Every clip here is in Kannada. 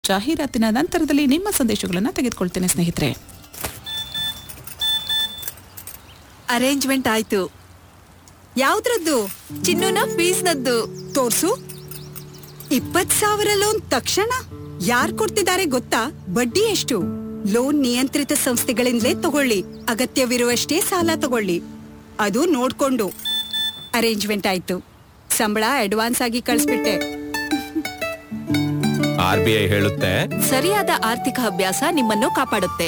ಜಾಹೀರಾತಿನ ನಂತರದಲ್ಲಿ ನಿಮ್ಮ ಸಂದೇಶಗಳನ್ನು ತೆಗೆದುಕೊಳ್ತೇನೆ ಸ್ನೇಹಿತರೆ ಅರೇಂಜ್ಮೆಂಟ್ ಆಯ್ತು ಯಾವ್ದ್ರದ್ದು ಚಿನ್ನುನ ಫೀಸ್ನದ್ದು ತೋರ್ಸು ಇಪ್ಪತ್ ಸಾವಿರ ಲೋನ್ ತಕ್ಷಣ ಯಾರ್ ಕೊಡ್ತಿದ್ದಾರೆ ಗೊತ್ತಾ ಬಡ್ಡಿ ಎಷ್ಟು ಲೋನ್ ನಿಯಂತ್ರಿತ ಸಂಸ್ಥೆಗಳಿಂದಲೇ ತಗೊಳ್ಳಿ ಅಗತ್ಯವಿರುವಷ್ಟೇ ಸಾಲ ತಗೊಳ್ಳಿ ಅದು ನೋಡ್ಕೊಂಡು ಅರೇಂಜ್ಮೆಂಟ್ ಆಯ್ತು ಸಂಬಳ ಅಡ್ವಾನ್ಸ್ ಆಗಿ ಕಳಿಸ್ಬಿಟ್ಟೆ ಆರ್ ಬಿ ಐ ಹೇಳುತ್ತೆ ಸರಿಯಾದ ಆರ್ಥಿಕ ಅಭ್ಯಾಸ ನಿಮ್ಮನ್ನು ಕಾಪಾಡುತ್ತೆ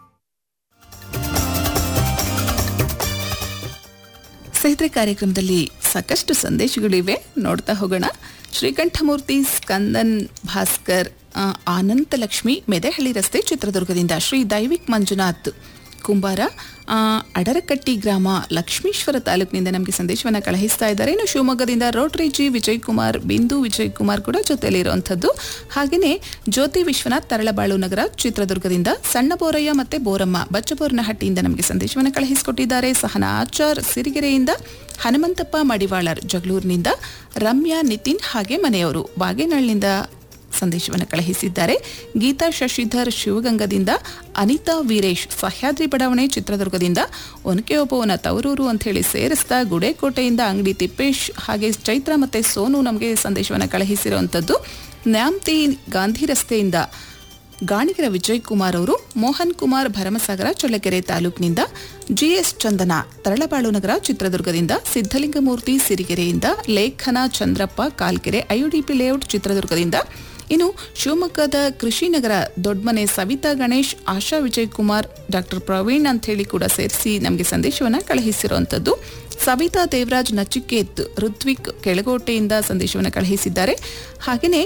ಸ್ನೇಹಿತರೆ ಕಾರ್ಯಕ್ರಮದಲ್ಲಿ ಸಾಕಷ್ಟು ಸಂದೇಶಗಳಿವೆ ನೋಡ್ತಾ ಹೋಗೋಣ ಶ್ರೀಕಂಠಮೂರ್ತಿ ಸ್ಕಂದನ್ ಭಾಸ್ಕರ್ ಆ, ಆನಂತಲಕ್ಷ್ಮಿ ಮೆದೆಹಳ್ಳಿ ರಸ್ತೆ ಚಿತ್ರದುರ್ಗದಿಂದ ಶ್ರೀ ದೈವಿಕ್ ಮಂಜುನಾಥ್ ಕುಂಬಾರ ಆ, ಅಡರಕಟ್ಟಿ ಗ್ರಾಮ ಲಕ್ಷ್ಮೀಶ್ವರ ತಾಲೂಕಿನಿಂದ ನಮಗೆ ಸಂದೇಶವನ್ನು ಕಳುಹಿಸ್ತಾ ಇದ್ದಾರೆ ಇನ್ನು ಶಿವಮೊಗ್ಗದಿಂದ ರೋಟರಿ ಜಿ ವಿಜಯ್ ಕುಮಾರ್ ಬಿಂದು ವಿಜಯ್ ಕುಮಾರ್ ಕೂಡ ಜೊತೆಯಲ್ಲಿರುವಂಥದ್ದು ಹಾಗೆಯೇ ಜ್ಯೋತಿ ವಿಶ್ವನಾಥ್ ತರಳಬಾಳು ನಗರ ಚಿತ್ರದುರ್ಗದಿಂದ ಸಣ್ಣ ಬೋರಯ್ಯ ಮತ್ತೆ ಬೋರಮ್ಮ ಬಚ್ಚಬೋರ್ನಹಟ್ಟಿಯಿಂದ ನಮಗೆ ಸಂದೇಶವನ್ನು ಕಳುಹಿಸಿಕೊಟ್ಟಿದ್ದಾರೆ ಸಹನಾ ಆಚಾರ್ ಸಿರಿಗೆರೆಯಿಂದ ಹನುಮಂತಪ್ಪ ಮಡಿವಾಳರ್ ಜಗಳೂರಿನಿಂದ ರಮ್ಯಾ ನಿತಿನ್ ಹಾಗೆ ಮನೆಯವರು ಬಾಗೇನಹಳ್ಳಿಯಿಂದ ಸಂದೇಶವನ್ನು ಕಳುಹಿಸಿದ್ದಾರೆ ಗೀತಾ ಶಶಿಧರ್ ಶಿವಗಂಗದಿಂದ ಅನಿತಾ ವೀರೇಶ್ ಸಹ್ಯಾದ್ರಿ ಬಡಾವಣೆ ಚಿತ್ರದುರ್ಗದಿಂದ ಒನಕೆ ಒಬ್ಬವನ ತವರೂರು ಅಂತ ಹೇಳಿ ಸೇರಿಸ್ತಾ ಗುಡೇಕೋಟೆಯಿಂದ ಅಂಗಡಿ ತಿಪ್ಪೇಶ್ ಹಾಗೆ ಚೈತ್ರ ಮತ್ತೆ ಸೋನು ನಮಗೆ ಸಂದೇಶವನ್ನು ಕಳುಹಿಸಿರುವಂಥದ್ದು ನ್ಯಾಮ್ತಿ ಗಾಂಧಿ ರಸ್ತೆಯಿಂದ ಗಾಣಿಗರ ವಿಜಯ್ ಕುಮಾರ್ ಅವರು ಮೋಹನ್ ಕುಮಾರ್ ಭರಮಸಾಗರ ಚಳ್ಳಕೆರೆ ತಾಲೂಕಿನಿಂದ ಜಿಎಸ್ ಚಂದನ ತರಳಬಾಳು ನಗರ ಚಿತ್ರದುರ್ಗದಿಂದ ಸಿದ್ದಲಿಂಗಮೂರ್ತಿ ಸಿರಿಗೆರೆಯಿಂದ ಲೇಖನ ಚಂದ್ರಪ್ಪ ಕಾಲ್ಕೆರೆ ಐಯುಡಿಪಿ ಲೇಔಟ್ ಚಿತ್ರದುರ್ಗದಿಂದ ಇನ್ನು ಶಿವಮೊಗ್ಗದ ಕೃಷಿ ನಗರ ದೊಡ್ಡಮನೆ ಸವಿತಾ ಗಣೇಶ್ ಆಶಾ ವಿಜಯ್ ಕುಮಾರ್ ಡಾಕ್ಟರ್ ಪ್ರವೀಣ್ ಅಂತ ಹೇಳಿ ಕೂಡ ಸೇರಿಸಿ ನಮಗೆ ಸಂದೇಶವನ್ನು ಕಳುಹಿಸಿರುವಂಥದ್ದು ಸವಿತಾ ದೇವರಾಜ್ ನಚಿಕೇತ್ ಋತ್ವಿಕ್ ಕೆಳಗೋಟೆಯಿಂದ ಸಂದೇಶವನ್ನು ಕಳುಹಿಸಿದ್ದಾರೆ ಹಾಗೆಯೇ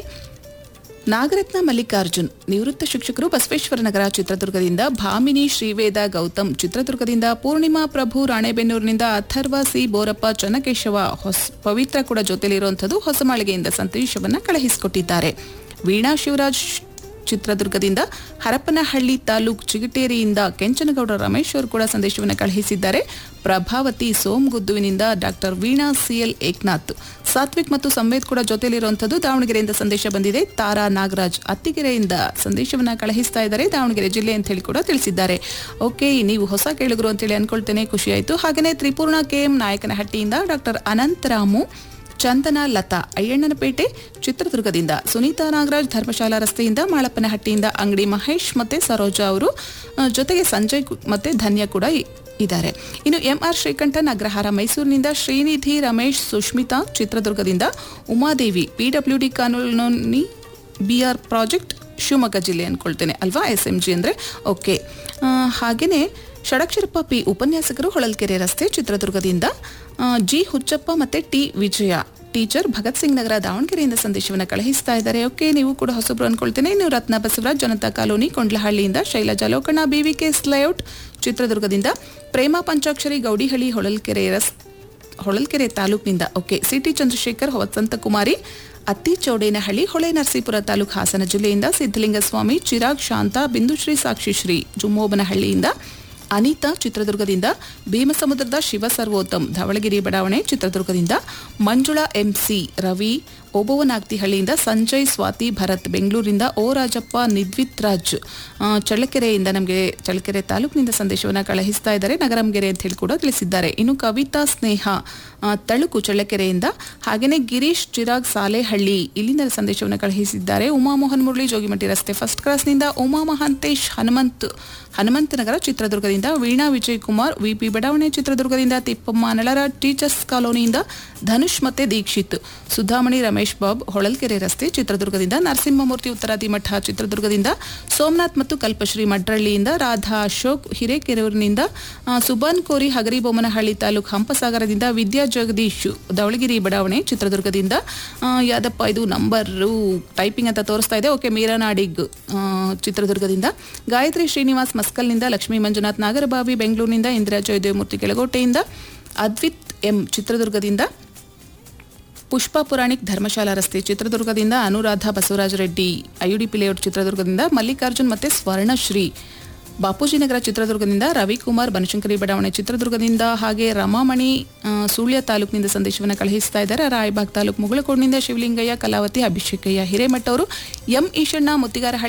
ನಾಗರತ್ನ ಮಲ್ಲಿಕಾರ್ಜುನ್ ನಿವೃತ್ತ ಶಿಕ್ಷಕರು ಬಸವೇಶ್ವರ ನಗರ ಚಿತ್ರದುರ್ಗದಿಂದ ಭಾಮಿನಿ ಶ್ರೀವೇದ ಗೌತಮ್ ಚಿತ್ರದುರ್ಗದಿಂದ ಪೂರ್ಣಿಮಾ ಪ್ರಭು ರಾಣೆಬೆನ್ನೂರಿನಿಂದ ಅಥರ್ವ ಸಿ ಬೋರಪ್ಪ ಚನ್ನಕೇಶವ ಹೊಸ ಪವಿತ್ರ ಕೂಡ ಜೊತೆಲಿರುವಂಥದ್ದು ಹೊಸಮಾಳಿಗೆಯಿಂದ ಸಂದೇಶವನ್ನು ಕಳುಹಿಸಿಕೊಟ್ಟಿದ್ದಾರೆ ವೀಣಾ ಶಿವರಾಜ್ ಚಿತ್ರದುರ್ಗದಿಂದ ಹರಪನಹಳ್ಳಿ ತಾಲೂಕ್ ಚಿಗಟೇರಿಯಿಂದ ಕೆಂಚನಗೌಡ ರಮೇಶ್ ಅವರು ಕೂಡ ಸಂದೇಶವನ್ನು ಕಳುಹಿಸಿದ್ದಾರೆ ಪ್ರಭಾವತಿ ಸೋಮಗುದ್ದುವಿನಿಂದ ಡಾಕ್ಟರ್ ವೀಣಾ ಸಿಎಲ್ ಏಕ್ನಾಥ್ ಸಾತ್ವಿಕ್ ಮತ್ತು ಸಂವೇದ್ ಕೂಡ ಜೊತೆಲಿರುವಂಥದ್ದು ದಾವಣಗೆರೆಯಿಂದ ಸಂದೇಶ ಬಂದಿದೆ ತಾರಾ ನಾಗರಾಜ್ ಅತ್ತಿಗೆರೆಯಿಂದ ಸಂದೇಶವನ್ನ ಕಳುಹಿಸ್ತಾ ಇದ್ದಾರೆ ದಾವಣಗೆರೆ ಜಿಲ್ಲೆ ಅಂತ ಹೇಳಿ ಕೂಡ ತಿಳಿಸಿದ್ದಾರೆ ಓಕೆ ನೀವು ಹೊಸ ಕೇಳುಗರು ಅಂತೇಳಿ ಅನ್ಕೊಳ್ತೇನೆ ಖುಷಿ ಆಯಿತು ಹಾಗೆಯೇ ತ್ರಿಪೂರ್ಣ ಕೆಎಂ ನಾಯಕನಹಟ್ಟಿಯಿಂದ ಡಾಕ್ಟರ್ ಅನಂತರಾಮು ಚಂದನ ಲತಾ ಅಯ್ಯಣ್ಣನಪೇಟೆ ಚಿತ್ರದುರ್ಗದಿಂದ ಸುನೀತಾ ನಾಗರಾಜ್ ಧರ್ಮಶಾಲಾ ರಸ್ತೆಯಿಂದ ಮಾಳಪ್ಪನಹಟ್ಟಿಯಿಂದ ಅಂಗಡಿ ಮಹೇಶ್ ಮತ್ತೆ ಸರೋಜಾ ಅವರು ಆ, ಜೊತೆಗೆ ಸಂಜಯ್ ಕು- ಮತ್ತೆ ಧನ್ಯ ಕೂಡ ಇ- ಇದ್ದಾರೆ ಇನ್ನು ಎಂಆರ್ ಶ್ರೀಕಂಠನ್ ಅಗ್ರಹಾರ ಮೈಸೂರಿನಿಂದ ಶ್ರೀನಿಧಿ ರಮೇಶ್ ಸುಷ್ಮಿತಾ ಚಿತ್ರದುರ್ಗದಿಂದ ಉಮಾದೇವಿ ಪಿಡಬ್ಲ್ಯೂಡಿ ಕಾನೂನಿ ಬಿಆರ್ ಪ್ರಾಜೆಕ್ಟ್ ಶಿವಮೊಗ್ಗ ಜಿಲ್ಲೆ ಅನ್ಕೊಳ್ತೇನೆ ಅಲ್ವಾ ಎಸ್ ಎಂ ಜಿ ಅಂದರೆ ಓಕೆ ಹಾಗೆಯೇ ಷಡಕ್ಷರಪ್ಪ ಪಿ ಉಪನ್ಯಾಸಕರು ಹೊಳಲ್ಕೆರೆ ರಸ್ತೆ ಚಿತ್ರದುರ್ಗದಿಂದ ಆ, ಜಿ ಹುಚ್ಚಪ್ಪ ಮತ್ತೆ ಟಿ ವಿಜಯ ಟೀಚರ್ ಭಗತ್ ಸಿಂಗ್ ನಗರ ದಾವಣಗೆರೆಯಿಂದ ಸಂದೇಶವನ್ನು ಕಳುಹಿಸ್ತಾ ಇದ್ದಾರೆ ಓಕೆ ನೀವು ಕೂಡ ಹೊಸಬ್ರು ಅನ್ಕೊಳ್ತೇನೆ ಇನ್ನು ರತ್ನ ಬಸವರಾಜ್ ಜನತಾ ಕಾಲೋನಿ ಕೊಂಡ್ಲಹಳ್ಳಿಯಿಂದ ಶೈಲಜಾ ಲೋಕಣ್ಣ ಬಿವಿಕೆ ಲೇಔಟ್ ಚಿತ್ರದುರ್ಗದಿಂದ ಪ್ರೇಮ ಪಂಚಾಕ್ಷರಿ ಗೌಡಿಹಳ್ಳಿ ಹೊಳಲ್ಕೆರೆ ರಸ್ ಹೊಳಲ್ಕೆರೆ ತಾಲೂಕಿನಿಂದ ಓಕೆ ಸಿಟಿ ಚಂದ್ರಶೇಖರ್ ವಸಂತಕುಮಾರಿ ಅತ್ತಿ ಚೌಡೇನಹಳ್ಳಿ ಹೊಳೆ ನರಸೀಪುರ ತಾಲೂಕು ಹಾಸನ ಜಿಲ್ಲೆಯಿಂದ ಸಿದ್ದಲಿಂಗ ಸ್ವಾಮಿ ಚಿರಾಗ್ ಶಾಂತ ಬಿಂದುಶ್ರೀ ಸಾಕ್ಷಿಶ್ರೀ ಜುಮ್ಮೋಬನಹಳ್ಳಿಯಿಂದ ಅನಿತಾ ಚಿತ್ರದುರ್ಗದಿಂದ ಭೀಮಸಮುದ್ರದ ಶಿವ ಸರ್ವೋತ್ತಮ್ ಧವಳಗಿರಿ ಬಡಾವಣೆ ಚಿತ್ರದುರ್ಗದಿಂದ ಮಂಜುಳಾ ಎಂಸಿ ರವಿ ಓಬವ್ವನಾಗ್ತಿಹಳ್ಳಿಯಿಂದ ಸಂಜಯ್ ಸ್ವಾತಿ ಭರತ್ ಬೆಂಗಳೂರಿಂದ ಓ ರಾಜಪ್ಪ ನಿದ್ವಿತ್ ರಾಜ್ ಆ, ಚಳ್ಳಕೆರೆಯಿಂದ ನಮಗೆ ಚಳ್ಳಕೆರೆ ತಾಲೂಕಿನಿಂದ ಸಂದೇಶವನ್ನು ಕಳುಹಿಸ್ತಾ ಇದ್ದಾರೆ ನಗರಂಗೆರೆ ಅಂತ ಹೇಳಿ ಕೂಡ ತಿಳಿಸಿದ್ದಾರೆ ಇನ್ನು ಕವಿತಾ ಸ್ನೇಹ ಆ, ತಳುಕು ಚಳ್ಳಕೆರೆಯಿಂದ ಹಾಗೆಯೇ ಗಿರೀಶ್ ಚಿರಾಗ್ ಸಾಲೆಹಳ್ಳಿ ಇಲ್ಲಿಂದ ಸಂದೇಶವನ್ನು ಕಳುಹಿಸಿದ್ದಾರೆ ಉಮಾಮೋಹನ್ ಮುರಳಿ ಜೋಗಿಮಟ್ಟಿ ರಸ್ತೆ ಫಸ್ಟ್ ಕ್ರಾಸ್ನಿಂದ ಉಮಾ ಮಹಾಂತೇಶ್ ಹನುಮಂತ್ ಹನುಮಂತನಗರ ಚಿತ್ರದುರ್ಗದಿಂದ ವೀಣಾ ವಿಜಯ್ ಕುಮಾರ್ ವಿಪಿ ಬಡಾವಣೆ ಚಿತ್ರದುರ್ಗದಿಂದ ತಿಪ್ಪಮ್ಮ ನಳರ ಟೀಚರ್ಸ್ ಕಾಲೋನಿಯಿಂದ ಧನುಷ್ ಮತ್ತೆ ದೀಕ್ಷಿತ್ ಸುಧಾಮಣಿ ರಮೇಶ್ ಬಾಬ್ ಹೊಳಲ್ಕೆರೆ ರಸ್ತೆ ಚಿತ್ರದುರ್ಗದಿಂದ ನರಸಿಂಹಮೂರ್ತಿ ಉತ್ತರಾದಿ ಮಠ ಚಿತ್ರದುರ್ಗದಿಂದ ಸೋಮನಾಥ್ ಮತ್ತು ಕಲ್ಪಶ್ರೀ ಮಡ್ರಳ್ಳಿಯಿಂದ ರಾಧಾ ಅಶೋಕ್ ಹಿರೇಕೆರೂರಿನಿಂದ ಆ, ಸುಬಾನ್ ಕೋರಿ ಹಗರಿಬೊಮ್ಮನಹಳ್ಳಿ ತಾಲೂಕು ಹಂಪಸಾಗರದಿಂದ ವಿದ್ಯಾ ಜಗದೀಶ್ ಧವಳಗಿರಿ ಬಡಾವಣೆ ಚಿತ್ರದುರ್ಗದಿಂದ ಆ, ಯಾದಪ್ಪ ಇದು ನಂಬರು ಟೈಪಿಂಗ್ ಅಂತ ತೋರಿಸ್ತಾ ಇದೆ ಓಕೆ ಮೀರಾನಾಡಿಗ್ ಆ, ಚಿತ್ರದುರ್ಗದಿಂದ ಗಾಯತ್ರಿ ಶ್ರೀನಿವಾಸ್ ಮಸ್ಕಲ್ನಿಂದ ಲಕ್ಷ್ಮೀ ಮಂಜುನಾಥ್ ನಾಗರಬಾವಿ ಬೆಂಗಳೂರಿನಿಂದ ಇಂದಿರಾ ಜಯದೇವಮೂರ್ತಿ ಕೆಳಗೋಟೆಯಿಂದ ಅದ್ವಿತ್ ಎಂ ಚಿತ್ರದುರ್ಗದಿಂದ ಪುಷ್ಪಾ ಪುರಾಣಿಕ್ ಧರ್ಮಶಾಲಾ ರಸ್ತೆ ಚಿತ್ರದುರ್ಗದಿಂದ ಅನುರಾಧ ಬಸವರಾಜ ರೆಡ್ಡಿ ಐಯುಡಿಪಿ ಲೇಔಟ್ ಚಿತ್ರದುರ್ಗದಿಂದ ಮಲ್ಲಿಕಾರ್ಜುನ್ ಮತ್ತೆ ಸ್ವರ್ಣಶ್ರೀ ಬಾಪೂಜಿನಗರ ಚಿತ್ರದುರ್ಗದಿಂದ ರವಿಕುಮಾರ್ ಬನಶಂಕರಿ ಬಡಾವಣೆ ಚಿತ್ರದುರ್ಗದಿಂದ ಹಾಗೆ ರಮಾಮಣಿ ಆ, ಸುಳ್ಯ ತಾಲೂಕಿನಿಂದ ಸಂದೇಶವನ್ನು ಕಳುಹಿಸ್ತಾ ಇದ್ದಾರೆ ರಾಯಬಾಗ್ ತಾಲೂಕು ಮುಗಳಕೋಡ್ನಿಂದ ಶಿವಲಿಂಗಯ್ಯ ಕಲಾವತಿ ಅಭಿಷೇಕಯ್ಯ ಹಿರೇಮಠ ಅವರು ಎಂ ಈಶಣ್ಣ ಮುತ್ತಿಗಾರಹಳ್ಳಿ